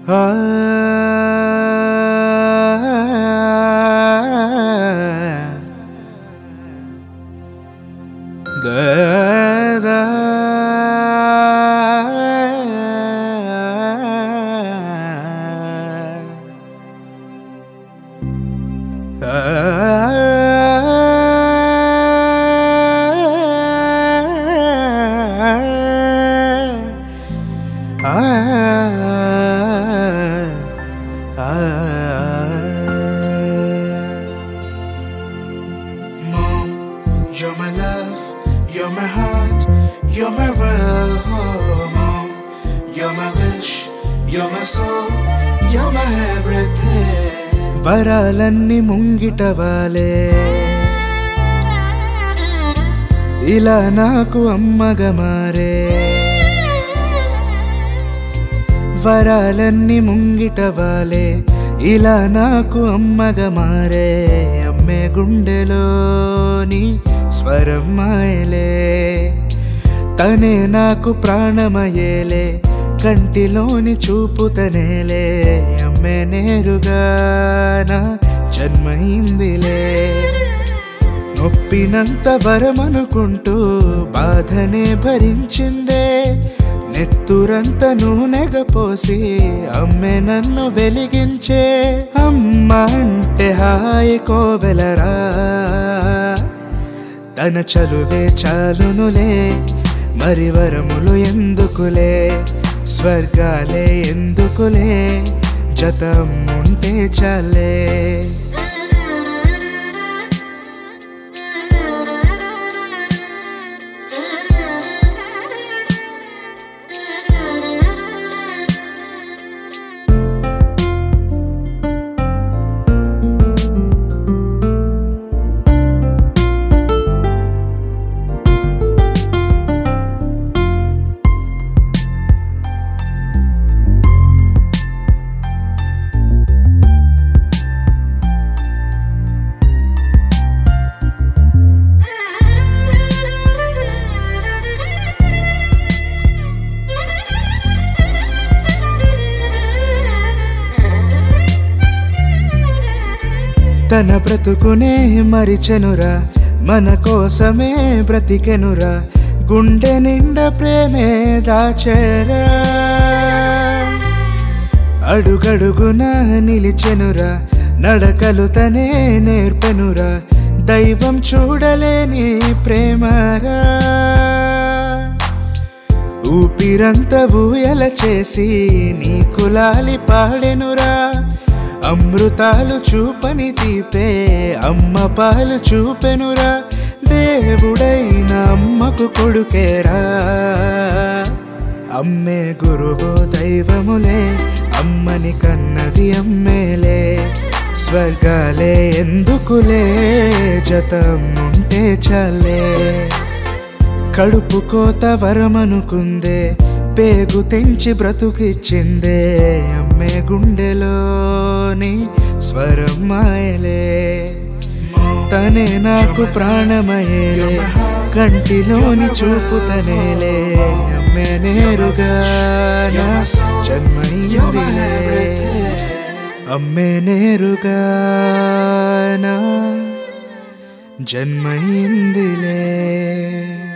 ఆ దా Mom, you're my love, you're my heart, you're my world. Oh, Mom, you're my wish, you're my soul, you're my everything. వరాలన్నీ ముంగిట వాలే ఇలా నాకు అమ్మగా మారే వరాలన్నీ ముంగిట వాలే ఇలా నాకు అమ్మగా మారే అమ్మే గుండెలోని స్వరం మాయలే తనే నాకు ప్రాణమయేలే కంటిలోని చూపుతనేలే అమ్మే నేరుగా నా జన్మైందిలే నొప్పినంత వరమనుకుంటూ బాధనే భరించిందే నెత్తురంత నూనెగ పోసి అమ్మే నన్ను వెలిగించే అమ్మ అంటే హాయి కోవెలరా తన చలువే చాలునులే మరి వరములు ఎందుకులే స్వర్గాలే ఎందుకులే జతం ఉంటే చాలే తన బ్రతుకునే మరిచెనురా మన కోసమే బ్రతికెనురా గుండె నిండా ప్రేమే దాచెరా అడుగడుగున నిలిచెనురా నడకలు తనే నేర్పెనురా దైవం చూడలేని ప్రేమరా ఊపిరంత ఊయల చేసి నీ కులాలి పాడెనురా అమృతాలు చూపని తీపే అమ్మ పాలు చూపెనురా దేవుడైన అమ్మకు కొడుకేరా అమ్మే గురువు దైవములే అమ్మని కన్నది అమ్మేలే స్వర్గాలే ఎందుకులే జతం ఉంటే చాలే కడుపు కోత వరమనుకుందే పేగు తెంచి బ్రతుకిచ్చిందే అమ్మే గుండెలోని స్వరం మాయలే తనే నాకు ప్రాణమయేలే కంటిలోని చూపు తనేలే అమ్మే నేరుగా నా జన్మయిందిలే అమ్మే నేరుగా నా జన్మయిందిలే